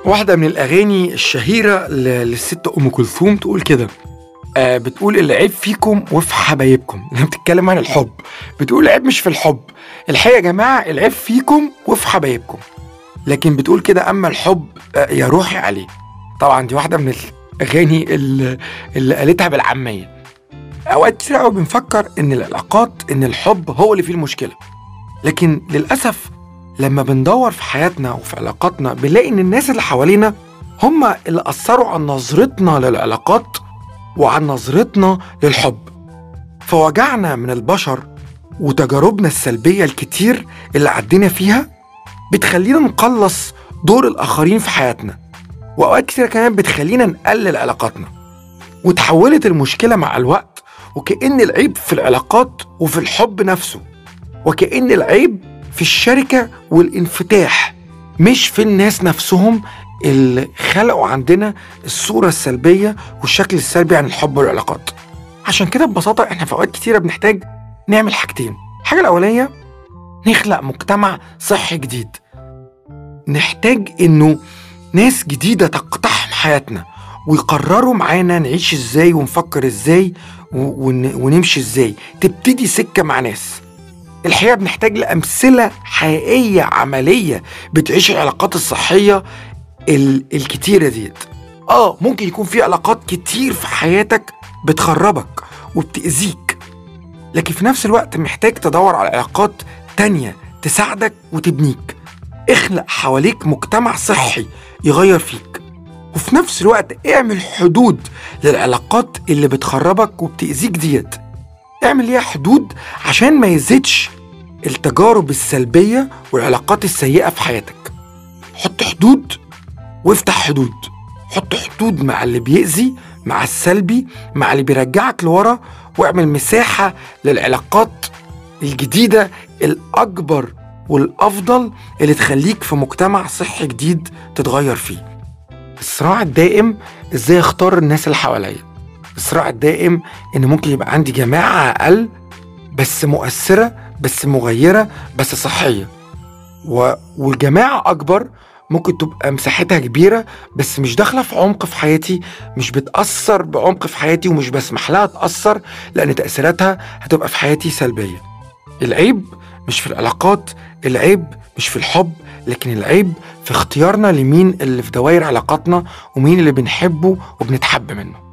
واحدة من الأغاني الشهيرة ل- للست أم كلثوم تقول كده آه بتقول العيب فيكم وفي حبايبكم لما بتتكلم عن الحب بتقول العيب مش في الحب الحقيقة يا جماعة العيب فيكم وفي حبايبكم لكن بتقول كده أما الحب آه يا روحي عليه طبعا دي واحدة من الأغاني اللي, اللي قالتها بالعامية أوقات كتير قوي بنفكر إن العلاقات إن الحب هو اللي فيه المشكلة لكن للأسف لما بندور في حياتنا وفي علاقاتنا بنلاقي إن الناس اللي حوالينا هم اللي أثروا عن نظرتنا للعلاقات وعن نظرتنا للحب فوجعنا من البشر وتجاربنا السلبية الكتير اللي عدينا فيها بتخلينا نقلص دور الآخرين في حياتنا وأوقات كتير كمان بتخلينا نقلل علاقاتنا وتحولت المشكلة مع الوقت وكأن العيب في العلاقات وفي الحب نفسه وكأن العيب في الشركة والانفتاح مش في الناس نفسهم اللي خلقوا عندنا الصورة السلبية والشكل السلبي عن الحب والعلاقات عشان كده ببساطة احنا في أوقات كتيرة بنحتاج نعمل حاجتين الحاجة الأولانية نخلق مجتمع صحي جديد نحتاج إنه ناس جديدة تقتحم حياتنا ويقرروا معانا نعيش ازاي ونفكر ازاي و- ون- ونمشي ازاي تبتدي سكة مع ناس الحقيقة بنحتاج لأمثلة حقيقية عملية بتعيش العلاقات الصحية ال- الكتيرة ديت اه ممكن يكون في علاقات كتير في حياتك بتخربك وبتأذيك لكن في نفس الوقت محتاج تدور على علاقات تانية تساعدك وتبنيك اخلق حواليك مجتمع صحي يغير فيك وفي نفس الوقت اعمل حدود للعلاقات اللي بتخربك وبتأذيك ديت اعمل ليها حدود عشان ما يزيدش التجارب السلبية والعلاقات السيئة في حياتك حط حدود وافتح حدود حط حدود مع اللي بيأذي مع السلبي مع اللي بيرجعك لورا واعمل مساحة للعلاقات الجديدة الأكبر والأفضل اللي تخليك في مجتمع صحي جديد تتغير فيه الصراع الدائم ازاي اختار الناس اللي حواليا الصراع الدائم ان ممكن يبقى عندي جماعة اقل بس مؤثرة بس مغيرة بس صحية و... والجماعة اكبر ممكن تبقى مساحتها كبيرة بس مش داخلة في عمق في حياتي مش بتأثر بعمق في حياتي ومش بسمح لها تأثر لأن تأثيراتها هتبقى في حياتي سلبية العيب مش في العلاقات العيب مش في الحب لكن العيب في اختيارنا لمين اللي في دوائر علاقاتنا ومين اللي بنحبه وبنتحب منه